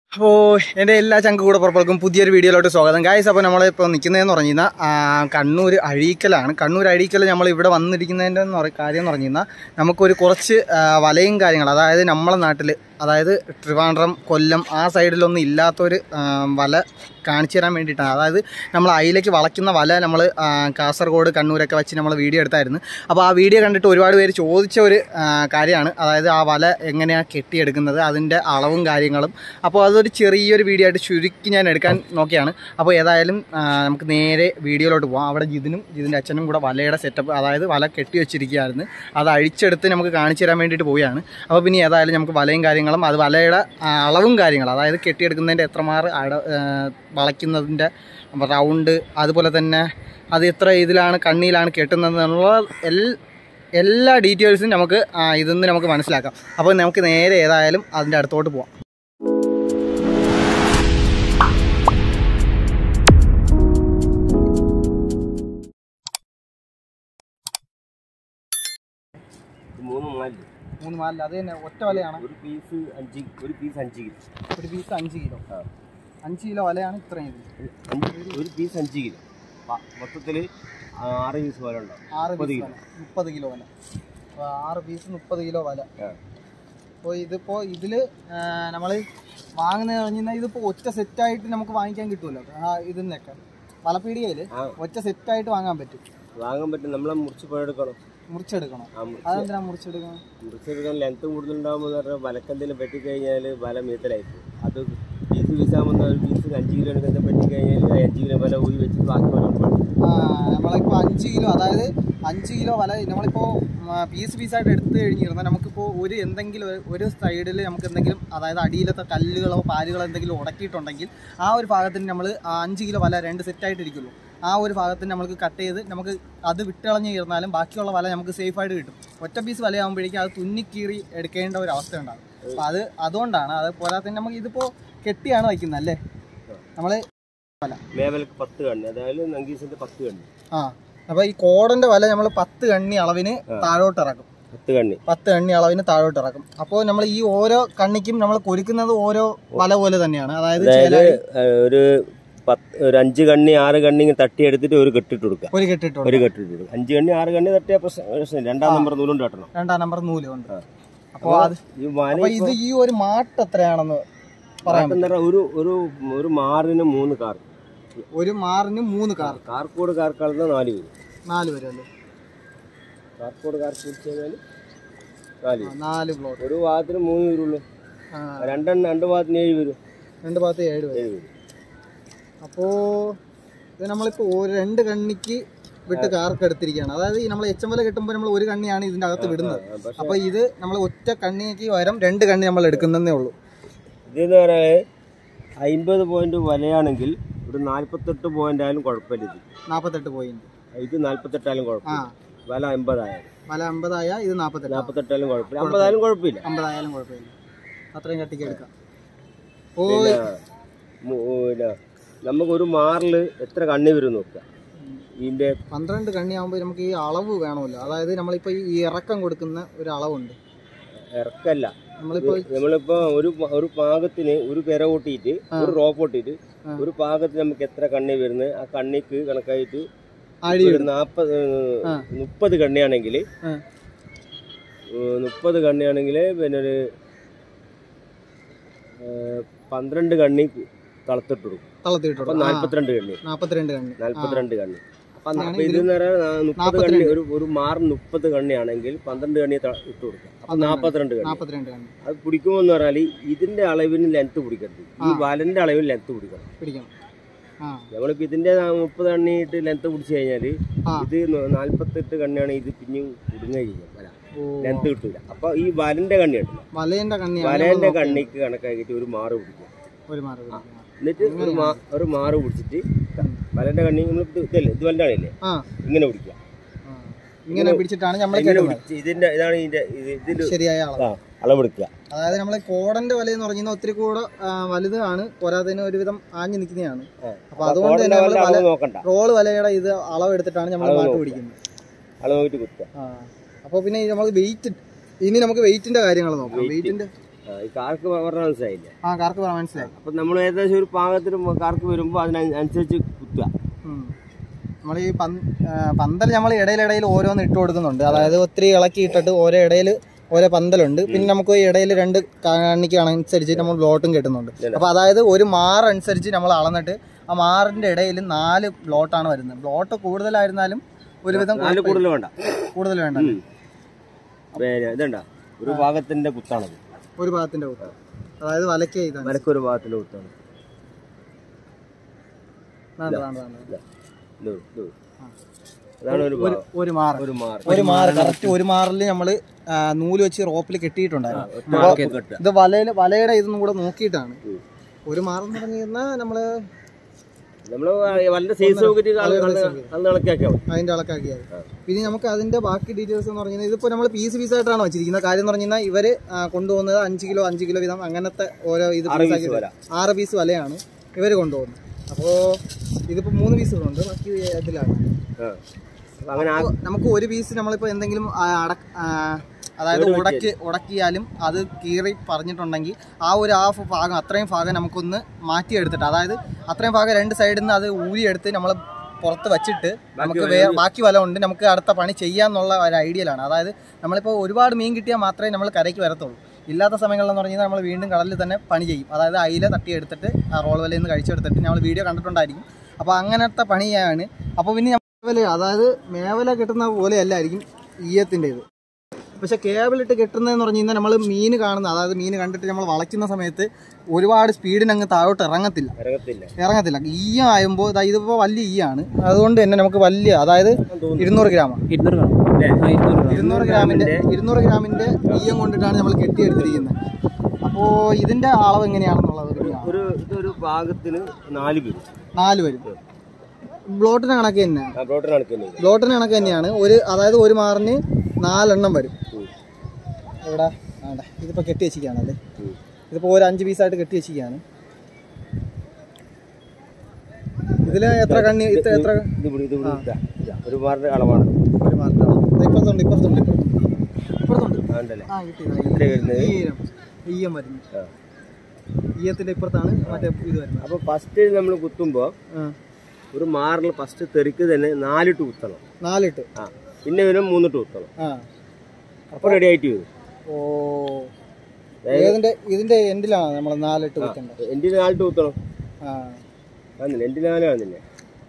അപ്പോൾ എൻ്റെ എല്ലാ ചങ്ക് കൂടെ പുറപ്പെടുക്കും പുതിയൊരു വീഡിയോയിലോട്ട് സ്വാഗതം ഗായ്സ് അപ്പോൾ നമ്മളിപ്പോൾ നിൽക്കുന്നതെന്ന് പറഞ്ഞു കഴിഞ്ഞാൽ കണ്ണൂർ അഴീക്കലാണ് കണ്ണൂർ അഴീക്കൽ നമ്മൾ ഇവിടെ വന്നിരിക്കുന്നതിൻ്റെ എന്ന് പറ കാര്യം എന്ന് പറഞ്ഞു കഴിഞ്ഞാൽ നമുക്കൊരു കുറച്ച് ആ, വലയും കാര്യങ്ങൾ അതായത് നമ്മളെ നാട്ടിൽ അതായത് ട്രിവാൻഡ്രം കൊല്ലം ആ സൈഡിലൊന്നും ഇല്ലാത്തൊരു ആ, വല കാണിച്ചു തരാൻ വേണ്ടിയിട്ടാണ് അതായത് നമ്മൾ അയിലേക്ക് വളയ്ക്കുന്ന വല നമ്മൾ കാസർഗോഡ് കണ്ണൂരൊക്കെ വെച്ച് നമ്മൾ വീഡിയോ എടുത്തായിരുന്നു അപ്പോൾ ആ വീഡിയോ കണ്ടിട്ട് ഒരുപാട് പേര് ചോദിച്ച ഒരു ആ, കാര്യമാണ് അതായത് ആ വല എങ്ങനെയാണ് കെട്ടിയെടുക്കുന്നത് അതിൻ്റെ അളവും കാര്യങ്ങളും അപ്പോൾ അതൊരു ചെറിയൊരു വീഡിയോ ആയിട്ട് ചുരുക്കി ഞാൻ എടുക്കാൻ നോക്കിയാണ് അപ്പോൾ ഏതായാലും ആ, നമുക്ക് നേരെ വീഡിയോയിലോട്ട് പോകാം അവിടെ ജിതിനും ജിതിൻ്റെ അച്ഛനും കൂടെ വലയുടെ സെറ്റപ്പ് അതായത് വല കെട്ടി വെച്ചിരിക്കുകയായിരുന്നു അത് അഴിച്ചെടുത്ത് നമുക്ക് കാണിച്ചു തരാൻ വേണ്ടിയിട്ട് പോവുകയാണ് അപ്പോൾ പിന്നെ ഏതായാലും നമുക്ക് വലയും കാര്യങ്ങളും അത് വലയുടെ ആ, അളവും കാര്യങ്ങളും അതായത് കെട്ടിയെടുക്കുന്നതിൻ്റെ എത്രമാറ് അട ആ, വളയ്ക്കുന്നതിൻ്റെ റൗണ്ട് അതുപോലെ തന്നെ അത് എത്ര ഇതിലാണ് കണ്ണിയിലാണ് കെട്ടുന്നത് എന്നുള്ള എൽ എല്ലാ ഡീറ്റെയിൽസും നമുക്ക് ആ, ഇതിൽ നിന്ന് നമുക്ക് മനസ്സിലാക്കാം അപ്പോൾ നമുക്ക് നേരെ ഏതായാലും അതിൻ്റെ അടുത്തോട്ട് പോവാം മൂന്ന് മാലില് മൂന്ന് നാലിൽ അത് തന്നെ ഒറ്റ വലയാണ് ഒരു പീസ് അഞ്ച് ഒരു പീസ് അഞ്ച് കിലോ ഒരു പീസ് അഞ്ച് കിലോ ആ. അഞ്ച് കിലോ വലയാണ് ഇത്രയും ഇത് ഒരു അഞ്ച് ഒരു പീസ് അഞ്ച് കിലോ മൊത്തത്തിൽ ആറ് പീസ് പോലെ ഉണ്ടാവും ആറ് മുപ്പത് പീസ് കിലോ. വല മുപ്പത് കിലോ വല അപ്പോൾ ആറ് പീസ് മുപ്പത് കിലോ വല ആ. അപ്പോൾ ഇതിപ്പോൾ ഇതിൽ നമ്മൾ വാങ്ങുന്നത് പറഞ്ഞാൽ ഇതിപ്പോൾ ഒറ്റ സെറ്റായിട്ട് നമുക്ക് വാങ്ങിക്കാൻ കിട്ടുമല്ലോ ആ ഇതിൽ നിന്നൊക്കെ വലപ്പീടികയിൽ ആ ഒറ്റ സെറ്റായിട്ട് വാങ്ങാൻ പറ്റും വാങ്ങാൻ പറ്റും നമ്മളെ മുറിച്ച് പോയെടുക്കണം മുറിച്ചെടുക്കണം ആ മുറിച്ച് അതെന്തിനാ മുറിച്ചെടുക്കണം മുറിച്ചെടുക്കാൻ ലെങ്ത് കൂടുതലുണ്ടാകുമ്പോൾ പറഞ്ഞാൽ വലക്കെന്തെങ്കിലും പറ്റിക്കഴിഞ്ഞാൽ വല മീത്തലായി പോകും അത് പീസ് പീസാകുമ്പോൾ ഒരു പീസ് അഞ്ച് കിലോ എടുക്കുന്ന പറ്റിക്കഴിഞ്ഞാൽ അഞ്ച് കിലോ വല ഊരി വെച്ച് ബാക്കി വല ഉൾപ്പെടും ആ നമ്മളിപ്പോൾ അഞ്ച് കിലോ അതായത് അഞ്ച് കിലോ വല നമ്മളിപ്പോൾ പീസ് പീസായിട്ട് എടുത്തു കഴിഞ്ഞിരുന്നാൽ നമുക്കിപ്പോൾ ഒരു എന്തെങ്കിലും ഒരു- ഒരു സൈഡിൽ നമുക്ക് എന്തെങ്കിലും അതായത് അടിയിലത്തെ കല്ലുകളോ പാലുകളോ എന്തെങ്കിലും ഉടക്കിയിട്ടുണ്ടെങ്കിൽ ആ ഒരു ഭാഗത്തിന് നമ്മൾ അഞ്ച് കിലോ വല രണ്ട് സെറ്റായിട്ട് ഇരിക്കുള്ളൂ ആ ഒരു ഭാഗത്തിന് നമുക്ക് കട്ട് ചെയ്ത് നമുക്ക് അത് വിട്ടളഞ്ഞ് ഇരുന്നാലും ബാക്കിയുള്ള വല നമുക്ക് സേഫായിട്ട് കിട്ടും ഒറ്റ പീസ് വലയാകുമ്പോഴേക്കും അത് തുന്നിക്കീറി എടുക്കേണ്ട ഒരു അവസ്ഥ ഉണ്ടാകും അപ്പോൾ അത് അതുകൊണ്ടാണ് അത് പോരാത്തന്നെ നമുക്ക് ഇതിപ്പോൾ കെട്ടിയാണ് വയ്ക്കുന്നത് അല്ലേ നമ്മൾ മേവലക്ക് പത്ത് കണ്ണി അതായത് നങ്കീസിന്റെ പത്ത് കണ്ണി ആ അപ്പൊ ഈ കോടന്റെ വല നമ്മൾ പത്ത് കണ്ണി അളവിന് താഴോട്ട് ഇറക്കും പത്ത് കണ്ണി പത്ത് കണ്ണി അളവിന് താഴോട്ട് ഇറക്കും അപ്പോൾ നമ്മൾ ഈ ഓരോ കണ്ണിക്കും നമ്മൾ കൊരുക്കുന്നത് ഓരോ വല പോലെ തന്നെയാണ് അതായത് അതായത് ചേലായി ഏഹ്, ഒരു പത്ത് ഒരു അഞ്ച് കണ്ണി ആറ് കണ്ണി ഇങ്ങനെ തട്ടിയെടുത്തിട്ട് ഒരു കെട്ടിട്ട് കൊടുക്കുക ഒരു കെട്ടിട്ടുണ്ട് ഒരു കെട്ടിട്ട് കൊടുക്കുക അഞ്ച് കണ്ണി ആറ് കണ്ണി തട്ടിയ പ്രശ്നം പ്രശ്നം ഇല്ല. രണ്ടാം നമ്പർ നൂലും കെട്ടണം രണ്ടാം നമ്പർ നൂലുണ്ട് ആ. അപ്പോൾ അത് ഈ വല അപ്പൊ ഇത് ഈ ഒരു മാട്ട് എത്രയാണെന്ന് പറയാൻ എന്താ പറയാ, ഒരു ഒരു ഒരു മാറിന് മൂന്ന് കാർ പറ്റും ഒരു മാറിന് മൂന്ന് കാർ കാർക്കോട് കാർക്കാളുന്ന നാല് പേര് നാല് വരും അല്ലേ കാർക്കോട് കാർക്ക് വെച്ച് കഴിഞ്ഞാൽ നാല് ആ, പേര് നാല് പ്ലോട്ട് ഒരു ഭാഗത്തിന് മൂന്ന് പേരുള്ളൂ ആ, രണ്ടെണ്ണം രണ്ട് ഭാഗത്തിന് ഏഴ് പേരും രണ്ട് ഭാഗത്ത് ഏഴ് വരും ഏഴ് പേര് അപ്പോൾ ഇത് നമ്മളിപ്പോൾ ഒരു രണ്ട് കണ്ണിക്ക് വിട്ട് കാർക്ക് എടുത്തിരിക്കുകയാണ് അതായത് ഈ നമ്മൾ എച്ചമ്പല കെട്ടുമ്പോൾ നമ്മൾ ഒരു കണ്ണിയാണ് ഇതിൻ്റെ അകത്ത് വിടുന്നത് ആ, പക്ഷെ അപ്പൊ ഇത് നമ്മൾ ഒറ്റ കണ്ണിക്ക് പകരം രണ്ട് കണ്ണി നമ്മൾ എടുക്കുന്നതേ ഉള്ളൂ ഇതെന്ന് പറയാൻ അമ്പത് പോയിന്റ് വലയാണെങ്കിൽ ഒരു നാല്പത്തെട്ട് പോയിന്റ് ആയാലും കുഴപ്പമില്ല ഇത് നാൽപ്പത്തെട്ട് പോയിന്റ് ഇത് നാല്പത്തെട്ടായാലും ആ കുഴപ്പമില്ല വല അമ്പതായാലും വല അമ്പതായ ഇത് നാൽപ്പത്തെട്ട് നാൽപ്പത്തെട്ടായാലും കുഴപ്പമില്ല അമ്പതായാലും കുഴപ്പമില്ല അമ്പതായാലും കുഴപ്പമില്ല അത്രയും കട്ടിക്ക് എടുക്കാം ഓ പിന്നെ മു- പിന്നെ നമുക്ക് ഒരു മാറില് എത്ര കണ്ണി വരും നോക്കുക ഇതിന്റെ പന്ത്രണ്ട് കണ്ണി ആകുമ്പോൾ നമുക്ക് ഈ അളവ് വേണമല്ലോ അതായത് നമ്മളിപ്പോൾ ഈ ഇറക്കം കൊടുക്കുന്ന ഒരു അളവുണ്ട് ഇറക്കല്ല നമ്മളിപ്പോൾ നമ്മളിപ്പോ ഒരു പ- ഒരു പാകത്തിന് ഒരു പെര കൂട്ടിയിട്ട് ഒരു റോപ്പ് കൂട്ടിയിട്ട് ആ. ഒരു പാകത്തിന് നമുക്ക് എത്ര കണ്ണി വരുന്നത് ആ കണ്ണിക്ക് കണക്കായിട്ട് അടി ഒരു നാപ്പത് ആ. മുപ്പത് കണ്ണിയാണെങ്കിൽ ആ. മുപ്പത് കണ്ണിയാണെങ്കിൽ പിന്നെ ഒരു ഏ, പന്ത്രണ്ട് കണ്ണി കളത്തിട്ട് കൊടുക്കും തളത്തിട്ട് അപ്പൊ നാല്പത്തിരണ്ട് കണ്ണി നാൽപ്പത്തിരണ്ട് കണ്ണി നാല്പത്തിരണ്ട് കണ്ണി അപ്പൊ അതാണ് അപ്പൊ ഇതെന്ന് പറഞ്ഞാൽ മുപ്പത് കണ്ണി ഒരു ഒരു മാറ് മുപ്പത് കണ്ണിയാണെങ്കിൽ പന്ത്രണ്ട് കണ്ണി ത- ഇട്ട് കൊടുക്കുക അപ്പൊ നാപ്പത്തിരണ്ട് കണ്ണി നാൽപ്പത്തിരണ്ട് കണ്ണി അത് പിടിക്കുമോ എന്ന് പറഞ്ഞാൽ ഇതിന്റെ അളവിന് ലെങ്ത് പിടിക്കരുത് ഈ വലന്റെ അളവിന് ലെങ്ത് പിടിക്കണം പിടിക്കണം ആ നമ്മളിപ്പോ ഇതിന്റെ നാ- മുപ്പത് കണ്ണിയിട്ട് ലെങ്ത് പിടിച്ചു കഴിഞ്ഞാല് ആ. ഇത് ന- നാല്പത്തെട്ട് കണ്ണിയാണ് ഇത് പിന്നെയും കുടുങ്ങുക ചെയ്യും വല ഓ ലെങ്ത് കിട്ടൂല അപ്പൊ ഈ വലന്റെ കണ്ണി ഉണ്ടല്ലോ വലയന്റെ കണ്ണിയാണ് വലന്റെ കണ്ണിക്ക് കണക്കാക്കിയിട്ട് ഒരു മാറ് പിടിക്കുക ഒരു മാറി പിടിക്കണം. എന്നിട്ട് ഒരു മാ ഒരു മാറ് പിടിച്ചിട്ട് വലന്റെ കണ്ണി നമ്മൾ ഇതല്ലേ ഇത് വലന്റെ ആണല്ലേ ആ ഇങ്ങനെ പിടിക്കുക ആ. ഇങ്ങനെ പിടിച്ചിട്ടാണ് നമ്മൾ ഇങ്ങനെ കെട്ടുന്നത് പിടിച്ച് ഇതിന്റെ ഇതാണ് ഇതിന്റെ ഇത് ഇതിന്റെ ശരിയായ അളവ് ആ അളവെടുക്കുക അതായത് നമ്മളെ കോടന്റെ വല എന്ന് പറഞ്ഞാൽ ഒത്തിരി കൂടെ ആ, വലുതാണ് പോരാത്തതിന് ഒരുവിധം ആഞ്ഞു നിൽക്കുന്നതാണ് ആ. അപ്പൊ അതുകൊണ്ട് തന്നെ കോടന്റെ നമ്മൾ വല വല അളവ് നോക്കണ്ട റോള് വലയുടെ ഇത് അളവെടുത്തിട്ടാണ് നമ്മൾ അളവ് മാട്ട് നോക്കുക. പിടിക്കുന്നത് അളവ് നോക്കിയിട്ട് കുത്തുക ആ അപ്പോൾ പിന്നെ നമ്മൾ വെയിറ്റ് ഇനി നമുക്ക് വെയിറ്റിന്റെ കാര്യങ്ങൾ നോക്കാം വെയിറ്റിന്റെ ആ, ഈ കാർക്ക് പറഞ്ഞ മനസ്സിലായില്ലേ ആ കാർക്ക് പറയാൻ മനസ്സിലായി അപ്പൊ നമ്മൾ ഏകദേശം ഒരു പാകത്തിന് കാർക്ക് വരുമ്പോൾ അതിനനുസരിച്ച് കുത്തുക നമ്മൾ ഈ പന്ത് ആ, പന്തൽ നമ്മൾ ഇടയിലിടയിൽ ഓരോന്ന് ഇട്ട് കൊടുക്കുന്നുണ്ട് അതായത് ഒത്തിരി ഇളക്കി ഇട്ടിട്ട് ഓരോ ഇടയിൽ ഓരോ പന്തലുണ്ട് പിന്നെ നമുക്ക് ഈ ഇടയിൽ രണ്ട് കണ്ണിക്ക് അനുസരിച്ച് നമ്മൾ ബ്ലോട്ടും കിട്ടുന്നുണ്ട് അപ്പൊ അതായത് ഒരു മാർ അനുസരിച്ച് നമ്മൾ അളന്നിട്ട് ആ മാറിന്റെ ഇടയിൽ നാല് ബ്ലോട്ടാണ് വരുന്നത് ബ്ലോട്ട് കൂടുതലായിരുന്നാലും ഒരുവിധം നാല് കൂടുതൽ വേണ്ട കൂടുതൽ വേണ്ട ഉം. പിന്നെ ഇതണ്ട ഒരു ഭാഗത്തിന്റെ കുത്താണത് ഒരു ഭാഗത്തിന്റെ കൂട്ടം അതായത് വലയ്ക്ക് ഇതാണ് മരക്കൊരു ഭാഗത്തിന്റെ കുത്താണ് വേണ്ട, വേണ്ട, വേണ്ട. ഇതാ. ഇത് ഇത്. അതാണ് ഒരു ഭാഗം ഒരു മാർ ഒരു മാർ ഒരു മാർ കറക്റ്റ് ഒരു മാറിൽ നമ്മൾ നൂല് വെച്ച് റോപ്പിൽ കെട്ടിയിട്ടുണ്ടായിരുന്നു മാർക്ക് കെട്ടുക ഇത് വലയില് വലയുടെ ഇതൊന്നും കൂടെ നോക്കിയിട്ടാണ് ഉം. ഒരു മാറെന്ന് പറഞ്ഞു കഴിഞ്ഞാൽ നമ്മള് നമ്മള് വളരെ സൈസ് സൗകര്യം കണക്കാക്കിയാൽ മതി അതിന്റെ അളക്കാക്കിയത് പിന്നെ നമുക്ക് അതിന്റെ ബാക്കി ഡീറ്റെയിൽസ് എന്ന് പറഞ്ഞാൽ ഇതിപ്പോ നമ്മൾ പീസ് പീസ് ആയിട്ടാണ് വെച്ചിരിക്കുന്നത് കാര്യം എന്ന് പറഞ്ഞാൽ ഇവര് ആ, കൊണ്ടുപോകുന്നത് അഞ്ച് കിലോ അഞ്ച് കിലോ വീതം അങ്ങനത്തെ ഓരോ ഇത് ആറ് piece പീസ് ആക്കിയിട്ട് വരാം ആറ് പീസ് വലയാണ് ഇവര് കൊണ്ടുപോകുന്നത് അപ്പോ ഇതിപ്പോ മൂന്ന് പീസുകളുണ്ട് ബാക്കി ഇതിലാണ് ആ. അപ്പൊ അങ്ങനെ ആ- അപ്പോ നമുക്ക് ഒരു പീസ് നമ്മളിപ്പോ എന്തെങ്കിലും ആ, അടക്ക- ആ, അതായത് ഉടക്കി ഉടക്കിയാലും അത് കീറി പറഞ്ഞിട്ടുണ്ടെങ്കിൽ ആ ഒരു ഹാഫ് ഭാഗം അത്രയും ഭാഗം നമുക്കൊന്ന് മാറ്റിയെടുത്തിട്ട് അതായത് അത്രയും ഭാഗം രണ്ട് സൈഡിൽ നിന്ന് അത് ഊരിയെടുത്ത് നമ്മൾ പുറത്ത് വെച്ചിട്ട് നമുക്ക് വേ ബാക്കി വല ഉണ്ട് നമുക്ക് അടുത്ത പണി ചെയ്യാന്നുള്ള ഒരു ഐഡിയയിലാണ് അതായത് നമ്മളിപ്പോൾ ഒരുപാട് മീൻ കിട്ടിയാൽ മാത്രമേ നമ്മൾ കരയ്ക്ക് വരത്തുള്ളൂ ഇല്ലാത്ത സമയങ്ങളിലെന്ന് പറഞ്ഞാൽ നമ്മൾ വീണ്ടും കടലിൽ തന്നെ പണി ചെയ്യും അതായത് അയില തട്ടിയെടുത്തിട്ട് ആ റോൾ വലയിൽ നിന്ന് കഴിച്ചെടുത്തിട്ട് നമ്മൾ വീഡിയോ കണ്ടിട്ടുണ്ടായിരിക്കും അപ്പോൾ അങ്ങനത്തെ പണിയാണ് അപ്പോൾ പിന്നെ മേവല അതായത് മേവല കിട്ടുന്ന പോലെയല്ലായിരിക്കും ഈയത്തിൻ്റെ ഇത് പക്ഷെ കേബിൾ ഇട്ട് കെട്ടുന്നതെന്ന് പറഞ്ഞു കഴിഞ്ഞാൽ നമ്മൾ മീൻ കാണുന്ന അതായത് മീൻ കണ്ടിട്ട് നമ്മൾ വളയ്ക്കുന്ന സമയത്ത് ഒരുപാട് സ്പീഡിന് അങ്ങ് താഴോട്ട് ഇറങ്ങത്തില്ല ഇറങ്ങത്തില്ല ഇറങ്ങത്തില്ല ഈ ആയുമ്പോൾ ഇതാ ഇതിപ്പോൾ വലിയ ഈ ആണ് അതുകൊണ്ട് തന്നെ നമുക്ക് വലിയ അതായത് ഇരുന്നൂറ് ഗ്രാം ഇരുന്നൂറ് കാണും അല്ലേ? ആ ഇരുന്നൂറ് കാണും ഇരുന്നൂറ് ഗ്രാമിന്റെ ഇരുന്നൂറ് ഗ്രാമിന്റെ ഈയം കൊണ്ടിട്ടാണ് നമ്മൾ കെട്ടിയെടുത്തിരിക്കുന്നത് അപ്പോൾ ഇതിന്റെ അളവ് എങ്ങനെയാണെന്നുള്ളത് ഒരു കാണാം. ഒരു ഇതൊരു ഭാഗത്തിന് നാല് പേര് നാല് വരും ബ്ലോട്ടിന് കണക്ക് തന്നെ ആ പ്രോട്ടീൻ കണക്കിന് ബ്ലോട്ടിന് കണക്ക് തന്നെയാണ് ഒരു അതായത് ഒരു മാറിന് നാലെണ്ണം വരും ഇവിടെ ആണ്ടെ ഇതിപ്പോൾ കെട്ടി വെച്ചിരിക്കുകയാണല്ലേ ഇതിപ്പോൾ ഒരു അഞ്ച് പീസായിട്ട് കെട്ടി വെച്ചിരിക്കുകയാണ് ഇതിൽ എത്ര കണ്ണി ഇത്ര എത്ര ഇത് ഇവിടെ ഇത് ഇവിടെ ഇതാ. ഇതാ. ഒരു മാറിന്റെ അളവാണ് ഒരു മാറിൻ്റെ ഇപ്പുറത്തുണ്ട് ഇപ്പുറത്തുണ്ട് ഇപ്പുറത്തുണ്ട് ഇപ്പുറത്തുണ്ട് ആണ്ടല്ലേ ആ കിട്ടിയതാ എത്ര വരുന്നത് ഈയം ഈയം വരുന്നു ആ. ഈയത്തിന്റെ ഇപ്പുറത്താണ് മറ്റേ ഇത് വരുന്നത് അപ്പൊ ഫസ്റ്റ് നമ്മൾ കുത്തുമ്പോ ആ. ഒരു മാറിൽ ഫസ്റ്റ് തെറിക്ക് തന്നെ നാലിട്ട് കുത്തണം നാലിട്ട് ആ പിന്നെ വരും മൂന്നിട്ട് കുത്തണം ആ അപ്പൊ റെഡി ആയിട്ട് വരും ഓ ഏതിന്റെ ഇതിന്റെ എൻഡിലാണ് നമ്മൾ നാലിട്ട് കുത്തേണ്ടത് എൻ്റെ നാലിട്ട് കുത്തണം ആ ആന്നില്ല എൻ്റെ നാലാണെന്നില്ലേ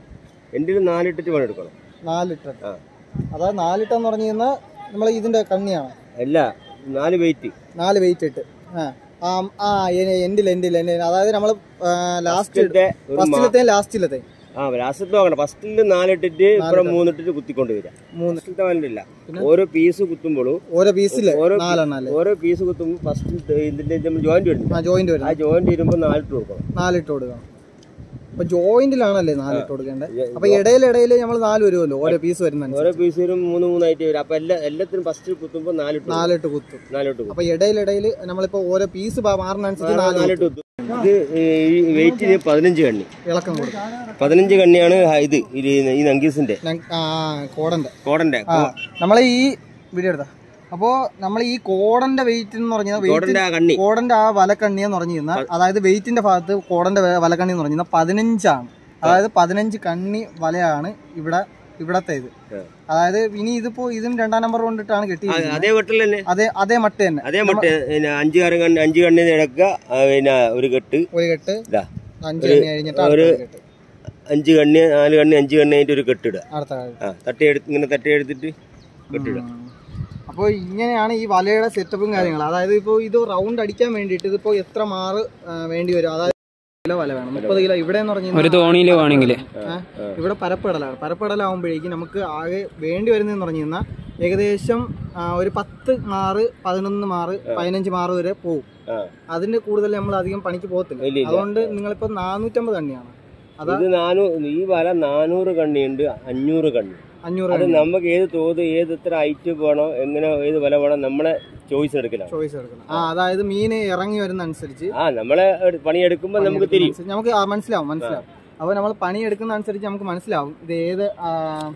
എൻ്റെ നാലിട്ടിട്ട് വേണം എടുക്കണം നാലിട്ട് ആ അതായത് നാലിട്ടെന്ന് പറഞ്ഞു കഴിഞ്ഞാൽ നമ്മൾ ഇതിന്റെ കണ്ണിയാണ് അല്ല നാല് വെയിറ്റ് നാല് വെയിറ്റ് ഇട്ട് ആ ആ ആ എൻഡിൽ എൻഡിൽ എൻഡിൽ അതായത് നമ്മൾ ലാസ്റ്റ് ഫസ്റ്റിലത്തെ ഒരു മാ- ഫസ്റ്റിലത്തെ ലാസ്റ്റിലത്തെ ആ ലാസ്റ്റ് നോക്കണം ഫസ്റ്റിൽ നാലിട്ടിട്ട് ഇപ്പുറം മൂന്നിട്ടിട്ട് കുത്തിക്കൊണ്ട് വരിക മൂന്ന് ഫസ്റ്റിലത്തെ വന്നില്ല ഓരോ പീസ് കുത്തുമ്പോഴും ഓരോ പീസില് ഓരോ നാലെണ്ണം അല്ലേ ഓരോ പീസ് കുത്തുമ്പോൾ ഫസ്റ്റ് ഇതിന്റെ നമ്മൾ ജോയിന്റ് വരുന്നു ആ ജോയിന്റ് ആ വരുന്നത് ജോയിന്റ് വരുമ്പോൾ നാലിട്ട് കൊടുക്കണം നാലിട്ട് കൊടുക്കണം അപ്പൊ ജോയിന്റിലാണല്ലേ നാലിട്ട് കൊടുക്കേണ്ടത് അപ്പൊ ഇടയിൽ ഇടയിൽ നമ്മൾ നാല് വരുമല്ലോ ഓരോ പീസ് വരുന്ന ഓരോ പീസിലും മൂന്ന് മൂന്നായിട്ട് വരും അപ്പൊ എല്ലാ എല്ലാത്തിനും ഫസ്റ്റ് കുത്തുമ്പോൾ നാലിട്ട് കൊടുക്കും. നാലിട്ട് കുത്തും നാലിട്ട് കുത്തും അപ്പൊ ഇടയിലിടയിൽ നമ്മളിപ്പോ ഓരോ പീസ് മാറുന്നതനുസരിച്ച് നാല് നാലിട്ട് കുത്തും ഇത് ഈ വെയിറ്റിന് പതിനഞ്ച് കണ്ണി ഇളക്കം കൊടുക്കും പതിനഞ്ച് കണ്ണിയാണ് ഇത് ഇത് ഈ നങ്കീസിന്റെ ഞങ്ങ- ആ കോടന്റെ കോടന്റെ ആ നമ്മളെ ഈ വീഡിയോ എടുത്താ അപ്പോ നമ്മൾ ഈ കോടന്റെ വെയിറ്റ് എന്ന് പറഞ്ഞാൽ വെയിറ്റ് കോടന്റെ ആ കണ്ണി കോടന്റെ ആ വലക്കണ്ണി എന്ന് പറഞ്ഞു കഴിഞ്ഞാൽ അതായത് വെയിറ്റിന്റെ ഭാഗത്ത് കോടന്റെ വെ- വലക്കണ്ണി എന്ന് പറഞ്ഞു കഴിഞ്ഞാൽ പതിനഞ്ചാണ് അതായത് പതിനഞ്ച് കണ്ണി വലയാണ് ഇവിടെ ഇവിടത്തെ ഇത് ആ. അതായത് ഇനി ഇതിപ്പോ ഇതിന് രണ്ടാം നമ്പർ കൊണ്ടിട്ടാണ് ആ, കെട്ടിയിരിക്കുന്നത് അതേ വെട്ടിൽ തന്നെ അതേ അതേ മട്ട് തന്നെ അതേ മറ്റേ പിന്നെ അഞ്ച് കറി കണ്ണി അഞ്ച് കണ്ണി ഇടക്കുക ആ, പിന്നെ ഒരു കെട്ട് ഒരു കെട്ട് ഇതാ അഞ്ച് കണ്ണി കഴിഞ്ഞിട്ട് അടുത്ത ഒരു- കെട്ട് അഞ്ച് കണ്ണി നാല് കണ്ണി അഞ്ച് കണ്ണി ആയിട്ട് ഒരു കെട്ടിടുക അടുത്ത കെട്ട് ആ തട്ടി എടുത്ത് ഇങ്ങനെ തട്ടി എടുത്തിട്ട് കെട്ടിടുക അപ്പോൾ ഇങ്ങനെയാണ് ഈ വലയുടെ സെറ്റപ്പും കാര്യങ്ങളും അതായത് ഇപ്പോൾ ഇത് റൗണ്ട് അടിക്കാൻ വേണ്ടിയിട്ട് ഇതിപ്പോൾ എത്ര മാറ് ആ, വേണ്ടി വരും അതായത് കിലോ വല വേണം മുപ്പത് കിലോ ഇവിടെ എന്ന് പറഞ്ഞു ഒരു തോണിയിൽ വേണമെങ്കിൽ ഇവിടെ പരപ്പിടലാണ് പരപ്പിടലാകുമ്പോഴേക്കും നമുക്ക് ആകെ വേണ്ടി വരുന്നതെന്ന് പറഞ്ഞു കഴിഞ്ഞാൽ ഏകദേശം ആ, ഒരു പത്ത് മാറ് പതിനൊന്ന് മാറ് പതിനഞ്ച് മാറ് വരെ പോകും ആ അതിന്റെ കൂടുതൽ നമ്മൾ അധികം പണിക്ക് പോകത്തില്ല ഇല്ല, ഇല്ല. അതുകൊണ്ട് നിങ്ങളിപ്പോൾ നാനൂറ്റമ്പത് കണ്ണിയാണ് അതാ ഇത് നാനൂ ഈ വല നാനൂറ് കണ്ണിയുണ്ട് അഞ്ഞൂറ് കണ്ണി അഞ്ഞൂറ് അത് നമുക്ക് ഏത് തോത് ഏത് എത്ര ഐറ്റ് വേണോ എങ്ങനെ ഏത് വില വേണം നമ്മളെ ചോയ്സ് എടുക്കലാണ് ചോയ്സ് എടുക്കണം ആ അതായത് മീൻ ഇറങ്ങി വരുന്ന അനുസരിച്ച് ആ നമ്മളെ എടു- പണിയെടുക്കുമ്പോൾ നമുക്ക് തിരിയും അനുസരിച്ച് നമുക്ക് ആ, മനസ്സിലാവും മനസ്സിലാവും അപ്പോൾ നമ്മൾ പണി എടുക്കുന്ന അനുസരിച്ച് നമുക്ക് മനസ്സിലാവും ഇത് ഏത് ആ,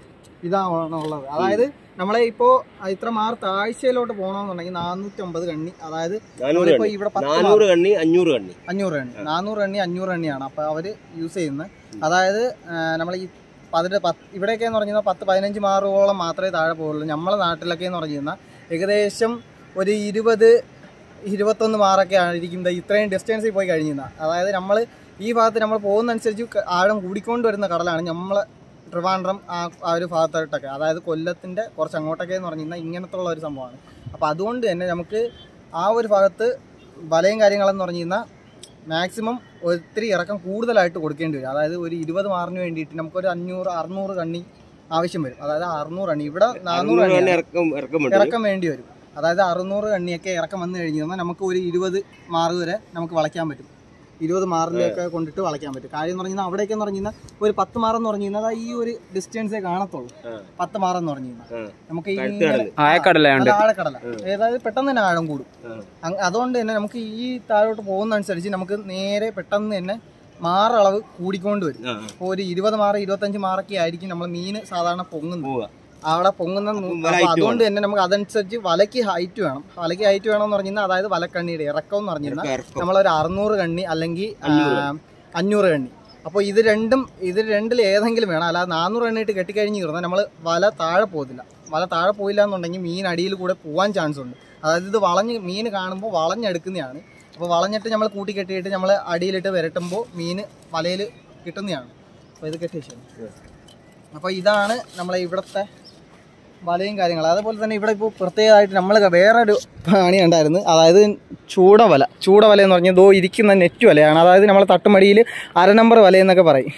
ഇതാണ് ഉള്ളത് അതായത് നമ്മളെ ഇപ്പോ ഇത്ര മാർ താഴ്ചയിലോട്ട് പോകണമെന്നുണ്ടെങ്കിൽ നാനൂറ്റമ്പത് കണ്ണി അതായത് നാനൂറ് നമ്മളിപ്പോ കണ്ണി ഇവിടെ പത്ത് നാനൂറ് കണ്ണി അഞ്ഞൂറ് കണ്ണി അഞ്ഞൂറ് എണ്ണി നാനൂറ് എണ്ണി അഞ്ഞൂറ് എണ്ണിയാണ് അപ്പോൾ അവർ യൂസ് ചെയ്യുന്നത് അതായത് നമ്മൾ ഈ പതിന് പത്ത് ഇവിടെയൊക്കെ എന്ന് പറഞ്ഞു കഴിഞ്ഞാൽ പത്ത് പതിനഞ്ച് മാറുകളോളം മാത്രമേ താഴെ പോകുള്ളൂ നമ്മളെ നാട്ടിലൊക്കെ എന്ന് പറഞ്ഞു കഴിഞ്ഞാൽ ഏകദേശം ഒരു ഇരുപത് ഇരുപത്തൊന്ന് മാറൊക്കെ ആയിരിക്കും ദേ ഇത്രയും ഡിസ്റ്റൻസിൽ പോയി കഴിഞ്ഞാൽ അതായത് നമ്മൾ ഈ ഭാഗത്ത് നമ്മൾ പോകുന്നതനുസരിച്ച് ക- ആഴം കൂടിക്കൊണ്ട് വരുന്ന കടലാണ് നമ്മൾ ട്രിവാൻഡ്രം ആ ആ ഒരു ഭാഗത്തോട്ടൊക്കെ അതായത് കൊല്ലത്തിൻ്റെ കുറച്ച് അങ്ങോട്ടൊക്കെ എന്ന് പറഞ്ഞു കഴിഞ്ഞാൽ ഇങ്ങനത്തെ ഉള്ള ഒരു സംഭവമാണ് അപ്പോൾ അതുകൊണ്ട് തന്നെ നമുക്ക് ആ ഒരു ഭാഗത്ത് വലയും കാര്യങ്ങളെന്ന് പറഞ്ഞു കഴിഞ്ഞാൽ മാക്സിമം ഒത്തിരി ഇറക്കം കൂടുതലായിട്ട് കൊടുക്കേണ്ടി വരും അതായത് ഒരു ഇരുപത് മാറിന് വേണ്ടിയിട്ട് നമുക്കൊരു അഞ്ഞൂറ് അറുന്നൂറ് കണ്ണി ആവശ്യം വരും അതായത് അറുന്നൂറ് കണ്ണി ഇവിടെ നാനൂറ് അറുന്നൂറ് കണ്ണി കണ്ണി ഇറക്കം ഇറക്കം വേണ്ടി വരും. ഇറക്കം വേണ്ടി വരും അതായത് അറുന്നൂറ് കണ്ണിയൊക്കെ ഇറക്കം വന്നു കഴിഞ്ഞ് കഴിഞ്ഞാൽ നമുക്ക് ഒരു ഇരുപത് മാറ് വരെ നമുക്ക് വളയ്ക്കാൻ പറ്റും ഇരുപത് മാറിലൊക്കെ കൊണ്ടിട്ട് വളയ്ക്കാൻ പറ്റും കാര്യം എന്ന് പറഞ്ഞാൽ അവിടേക്ക് എന്ന് പറഞ്ഞു കഴിഞ്ഞാൽ ഒരു പത്ത് മാറെന്ന് പറഞ്ഞു കഴിഞ്ഞാൽ ഈ ഒരു ഡിസ്റ്റൻസേ കാണത്തുള്ളൂ ആ. പത്ത് മാറെന്ന് പറഞ്ഞു കഴിഞ്ഞാൽ ആ. നമുക്ക് ഈ കഴുത്ത് ഇങ്ങനെ- കടല്. ആയക്കടലായോണ്ട് അത് ആഴക്കടല അതായത് പെട്ടെന്ന് തന്നെ ആഴം കൂടും ആ. അങ് അതുകൊണ്ട് തന്നെ നമുക്ക് ഈ താഴോട്ട് പോകുന്നതനുസരിച്ച് നമുക്ക് നേരെ പെട്ടെന്ന് തന്നെ മാറളവ് കൂടിക്കൊണ്ട് വരും ആ, ആ. ഇപ്പോൾ ഒരു ഇരുപത് മാറ് ഇരുപത്തഞ്ച് മാറൊക്കെ ആയിരിക്കും നമ്മൾ മീൻ സാധാരണ പൊങ്ങുന്നത് പോവുക. അവിടെ പൊങ്ങുന്ന നു- അപ്പം വല അപ്പോൾ height അതുകൊണ്ട് തന്നെ നമുക്ക് അതനുസരിച്ച് വലയ്ക്ക് ഹൈറ്റ് വേണം വലയ്ക്ക് ഹൈറ്റ് വേണം എന്ന് പറഞ്ഞു കഴിഞ്ഞാൽ അതായത് വലക്കണ്ണിയുടെ ഇറക്കം എന്ന് പറഞ്ഞു കഴിഞ്ഞാൽ ഇറക്കം. നമ്മളൊരു അറുന്നൂറ് കണ്ണി അല്ലെങ്കിൽ അഞ്ഞൂറ് ആ, അഞ്ഞൂറ് കണ്ണി അപ്പോൾ ഇത് രണ്ടും ഇത് രണ്ടിൽ ഏതെങ്കിലും വേണം അല്ലാതെ നാനൂറ് കണ്ണിയിട്ട് കെട്ടിക്കഴിഞ്ഞ് കയറുന്നത് നമ്മൾ വല താഴെ പോകത്തില്ല വല താഴെ പോയില്ല എന്നുണ്ടെങ്കിൽ മീൻ അടിയിൽ കൂടെ പോകാൻ ചാൻസ് ഉണ്ട് അതായത് ഇത് വളഞ്ഞ് മീൻ കാണുമ്പോൾ വളഞ്ഞെടുക്കുന്നതാണ് അപ്പോൾ വളഞ്ഞിട്ട് നമ്മൾ കൂട്ടി കെട്ടിയിട്ട് നമ്മൾ അടിയിലിട്ട് വിരട്ടുമ്പോൾ മീൻ വലയിൽ കിട്ടുന്നതാണ് അപ്പോൾ ഇത് കെട്ടി വെച്ചു അപ്പോൾ ഇതാണ് നമ്മളെ ഇവിടുത്തെ വലയും കാര്യങ്ങളും അതേപോലെ തന്നെ ഇവിടെ ഇപ്പോൾ പ്രത്യേകമായിട്ട് നമ്മൾ വേറൊരു പണി ഉണ്ടായിരുന്നു അതായത് ചൂടവല ചൂടവല എന്ന് പറഞ്ഞാൽ ദോ ഇരിക്കുന്ന നെറ്റ് വലയാണ് അതായത് നമ്മൾ തട്ടുമടിയിൽ അര നമ്പർ വല എന്നൊക്കെ പറയും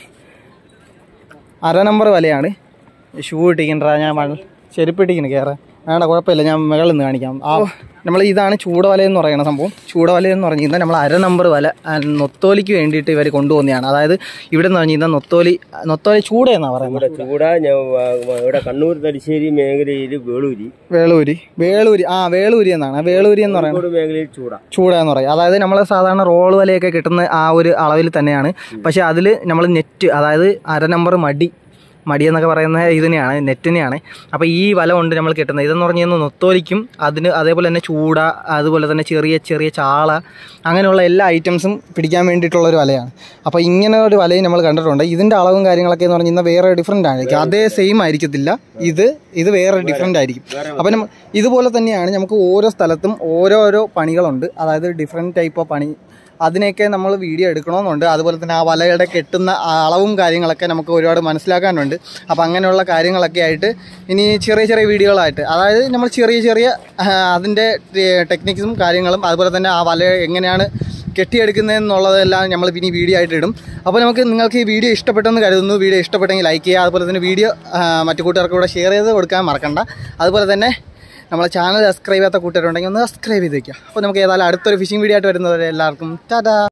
അര നമ്പർ വലയാണ് ഷൂ ഇട്ടിക്കണ്ട ഞാൻ മഴ ചെരുപ്പ് ഇട്ടിക്കുന്നു കയറാൻ വേണ്ട കുഴപ്പമില്ല ഞാൻ മുകളിൽ നിന്ന് കാണിക്കാം ആ നമ്മൾ ഇതാണ് ചൂടവല എന്ന് പറയുന്ന സംഭവം ചൂടവല എന്ന് പറഞ്ഞു കഴിഞ്ഞാൽ നമ്മൾ അര നമ്പർ വല ആ, നൊത്തോലിക്ക് വേണ്ടിയിട്ട് ഇവർ കൊണ്ടുപോകുന്നതാണ് അതായത് ഇവിടെ എന്ന് പറഞ്ഞു കഴിഞ്ഞാൽ നൊത്തോലി നൊത്തോലി ചൂട എന്നാണ് പറയുന്നത് ഇവിടെ ചൂട ഞാൻ വ- വ- ഇവിടെ കണ്ണൂർ തലശ്ശേരി മേഖലയിൽ വേളൂരി വേളൂരി വേളൂരി ആ വേളൂരി എന്നാണ് വേളൂരി എന്ന് പറയുന്നത് കോഴിക്കോട് മേഖലയിൽ ചൂട ചൂട എന്ന് പറയും അതായത് നമ്മൾ സാധാരണ റോൾ വലയൊക്കെ കിട്ടുന്ന ആ ഒരു അളവിൽ തന്നെയാണ് പക്ഷെ അതിൽ നമ്മൾ നെറ്റ് അതായത് അര നമ്പർ മടി മടി എന്നൊക്കെ പറയുന്ന ഇതിനെയാണ് നെറ്റിനെയാണ് അപ്പോൾ ഈ വല കൊണ്ട് നമ്മൾ കിട്ടുന്നത് ഇതെന്ന് പറഞ്ഞു കഴിഞ്ഞാൽ നൊത്തോലിക്കും അതിന് അതേപോലെ തന്നെ ചൂട അതുപോലെ തന്നെ ചെറിയ ചെറിയ ചാള അങ്ങനെയുള്ള എല്ലാ ഐറ്റംസും പിടിക്കാൻ വേണ്ടിയിട്ടുള്ള ഒരു വലയാണ് അപ്പോൾ ഇങ്ങനെ ഒരു വലയും നമ്മൾ കണ്ടിട്ടുണ്ട് ഇതിൻ്റെ അളവും കാര്യങ്ങളൊക്കെ എന്ന് പറഞ്ഞു കഴിഞ്ഞാൽ വേറെ ഡിഫറെൻ്റ് ആയിരിക്കും അതേ സെയിം ആയിരിക്കത്തില്ല ഇത് ഇത് വേറെ ഡിഫറെൻ്റ് ആയിരിക്കും അപ്പം നമ്മ ഇതുപോലെ തന്നെയാണ് നമുക്ക് ഓരോ സ്ഥലത്തും ഓരോരോ പണികളുണ്ട് അതായത് ഡിഫറെൻറ്റ് ടൈപ്പ് ഓഫ് പണി അതിനെയൊക്കെ നമ്മൾ വീഡിയോ എടുക്കണമെന്നുണ്ട് അതുപോലെ തന്നെ ആ വലയുടെ കെട്ടുന്ന ആ അളവും കാര്യങ്ങളൊക്കെ നമുക്ക് ഒരുപാട് മനസ്സിലാക്കാനുണ്ട് അപ്പോൾ അങ്ങനെയുള്ള കാര്യങ്ങളൊക്കെ ആയിട്ട് ഇനി ചെറിയ ചെറിയ വീഡിയോകളായിട്ട് അതായത് നമ്മൾ ചെറിയ ചെറിയ ആ, അതിൻ്റെ ടെക്നിക്സും കാര്യങ്ങളും അതുപോലെ തന്നെ ആ വല എങ്ങനെയാണ് കെട്ടിയെടുക്കുന്നതെന്നുള്ളതെല്ലാം നമ്മൾ ഇനി വീഡിയോ ആയിട്ട് ഇടും അപ്പോൾ നമുക്ക് നിങ്ങൾക്ക് ഈ വീഡിയോ ഇഷ്ടപ്പെട്ടെന്ന് കരുതുന്നു വീഡിയോ ഇഷ്ടപ്പെട്ടെങ്കിൽ ലൈക്ക് ചെയ്യുക അതുപോലെ തന്നെ വീഡിയോ ആ, മറ്റു കൂട്ടുകാർക്ക് കൂടെ ഷെയർ ചെയ്ത് കൊടുക്കാൻ മറക്കണ്ട അതുപോലെ തന്നെ നമ്മളെ ചാനൽ സബ്സ്ക്രൈബ് ചെയ്യാത്ത കൂട്ടുകാരുണ്ടെങ്കിൽ ഒന്ന് സബ്സ്ക്രൈബ് ചെയ്ത് വയ്ക്കുക അപ്പോൾ നമുക്ക് ഏതായാലും അടുത്തൊരു ഫിഷിംഗ് വീഡിയോ ആയിട്ട് വരുന്നവരെ എല്ലാവർക്കും ടാറ്റാ